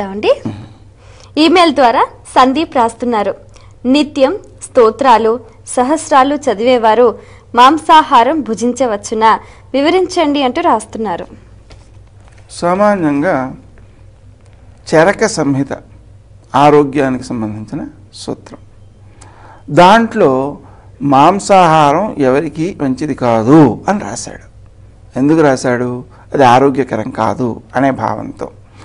అండి ఈమెయిల్ ద్వారా సందీప్ రాస్తున్నారు నిత్యం స్తోత్రాలు సహస్రాలు చదివేవారు మాంసాహారం భుజించవచ్చునా వివరించండి అంటూ రాస్తున్నారు సామాన్యంగా చరక సంహిత ఆరోగ్యానికి సంబంధించిన సూత్రం దాంట్లో మాంసాహారం ఎవరికి మంచిది కాదు అని రాశాడు ఎందుకు రాశాడు అది ఆరోగ్యకరం కాదు అనే భావంతో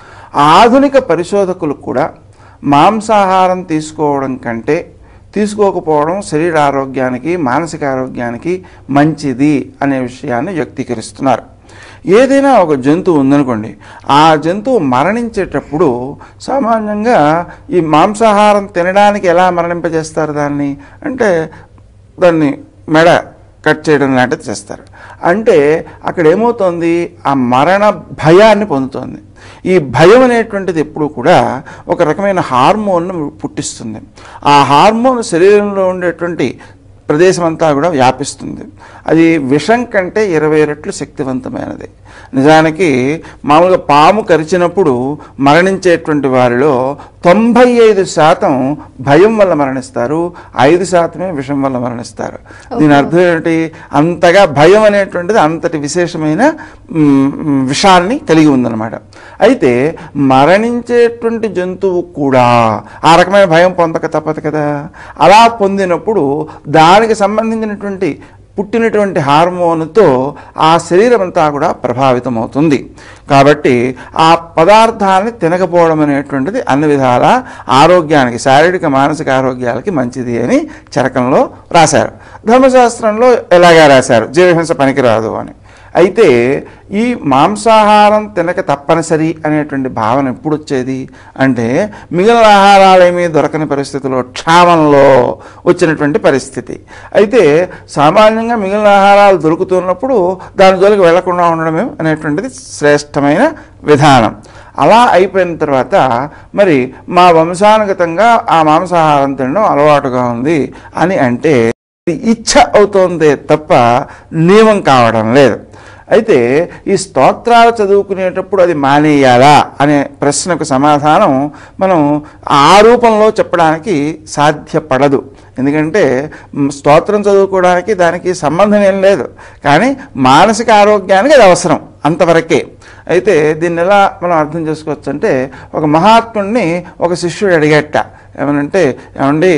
ఆధునిక పరిశోధకులు కూడా మాంసాహారం తీసుకోవడం కంటే తీసుకోకపోవడం శరీర ఆరోగ్యానికి మానసిక ఆరోగ్యానికి మంచిది అనే విషయాన్ని వ్యక్తీకరిస్తున్నారు ఏదైనా ఒక జంతువు ఉందనుకోండి ఆ జంతువు మరణించేటప్పుడు సామాన్యంగా ఈ మాంసాహారం తినడానికి ఎలా మరణింపజేస్తారు దాన్ని అంటే దాన్ని మెడ కట్ చేయడం లాంటిది చేస్తారు అంటే అక్కడ ఏమవుతోంది ఆ మరణ భయాన్ని పొందుతోంది ఈ భయం అనేటువంటిది ఎప్పుడు కూడా ఒక రకమైన హార్మోన్ను పుట్టిస్తుంది ఆ హార్మోన్ శరీరంలో ఉండేటువంటి ప్రదేశం అంతా కూడా వ్యాపిస్తుంది అది విషం కంటే ఇరవై రెట్లు శక్తివంతమైనది నిజానికి మామూలుగా పాము కరిచినప్పుడు మరణించేటువంటి వారిలో తొంభై ఐదు శాతం భయం వల్ల మరణిస్తారు ఐదు శాతమే విషం వల్ల మరణిస్తారు దీని అర్థం ఏంటి అంతగా భయం అనేటువంటిది అంతటి విశేషమైన మ్, మ్, విషాన్ని కలిగి ఉందన్నమాట అయితే మరణించేటువంటి జంతువు కూడా ఆ రకమైన భయం పొందక తప్పదు కదా అలా పొందినప్పుడు దానికి సంబంధించినటువంటి పుట్టినటువంటి హార్మోన్తో ఆ శరీరం అంతా కూడా ప్రభావితం అవుతుంది కాబట్టి ఆ పదార్థాలని తినకపోవడం అనేటువంటిది అన్ని విధాల ఆరోగ్యానికి శారీరక మానసిక ఆరోగ్యాలకి మంచిది అని చరకంలో రాశారు ధర్మశాస్త్రంలో ఎలాగా రాశారు జీవహింస పనికిరాదు అని అయితే ఈ మాంసాహారం తినక తప్పనిసరి అనేటువంటి భావన ఎప్పుడు వచ్చేది అంటే మిగిలిన ఆహారాలేమీ దొరకని పరిస్థితిలో క్షామంలో వచ్చినటువంటి పరిస్థితి అయితే సామాన్యంగా మిగిలిన ఆహారాలు దొరుకుతున్నప్పుడు దాని జోలికి వెళ్లకుండా ఉండడమే అనేటువంటిది శ్రేష్టమైన విధానం అలా అయిపోయిన తర్వాత మరి మా వంశానుగతంగా ఆ మాంసాహారం తినడం అలవాటుగా ఉంది అని అంటే ఇది ఇచ్ఛ అవుతోందే తప్ప నియమం కావడం లేదు అయితే ఈ స్తోత్రాలు చదువుకునేటప్పుడు అది మానేయాలా అనే ప్రశ్నకు సమాధానం మనం ఆ రూపంలో చెప్పడానికి సాధ్యపడదు ఎందుకంటే మ్, స్తోత్రం చదువుకోవడానికి దానికి సంబంధం ఏం లేదు కానీ మానసిక ఆరోగ్యానికి అది అవసరం అంతవరకే అయితే దీన్ని ఎలా మనం అర్థం చేసుకోవచ్చు అంటే ఒక మహాత్ముడిని ఒక శిష్యుడు అడిగట ఏమనంటే ఏమండి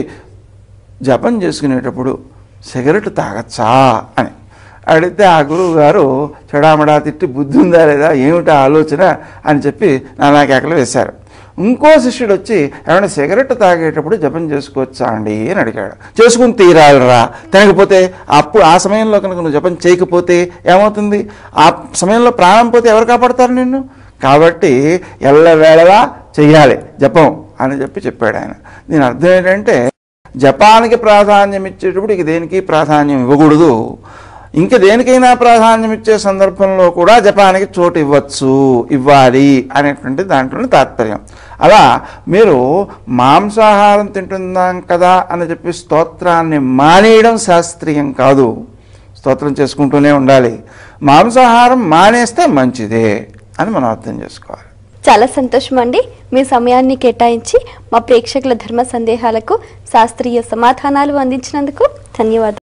జపం చేసుకునేటప్పుడు సిగరెట్ తాగచ్చా అని అడిగితే ఆ గురువు గారు చెడామడా తిట్టి బుద్ధి ఉందా లేదా ఏమిటా ఆలోచన అని చెప్పి నానా కేకలు వేశారు ఇంకో శిష్యుడు వచ్చి ఏమైనా సిగరెట్ తాగేటప్పుడు జపం చేసుకోవచ్చా అండి అని అడిగాడు చేసుకుని తీరాలిరా తినకపోతే అప్పుడు ఆ సమయంలో కనుక నువ్వు జపం చేయకపోతే ఏమవుతుంది ఆ సమయంలో ప్రాణం పోతే ఎవరు కాపాడతారు నిన్ను కాబట్టి ఎల్లవేళలా చెయ్యాలి జపం అని చెప్పి చెప్పాడు ఆయన దీని అర్థం ఏంటంటే జపానికి ప్రాధాన్యం ఇచ్చేటప్పుడు ఇక దేనికి ప్రాధాన్యం ఇవ్వకూడదు ఇంకా దేనికైనా ప్రాధాన్యం ఇచ్చే సందర్భంలో కూడా జపానికి చోటు ఇవ్వచ్చు ఇవ్వాలి అనేటువంటి దాంట్లోని తాత్పర్యం అలా మీరు మాంసాహారం తింటున్నాం కదా అని చెప్పి స్తోత్రాన్ని మానేయడం శాస్త్రీయం కాదు స్తోత్రం చేసుకుంటూనే ఉండాలి మాంసాహారం మానేస్తే మంచిదే అని మనం అర్థం చేసుకోవాలి చాలా సంతోషం అండి మీ సమయాన్ని కేటాయించి మా ప్రేక్షకుల ధర్మ సందేహాలకు శాస్త్రీయ సమాధానాలు అందించినందుకు ధన్యవాదాలు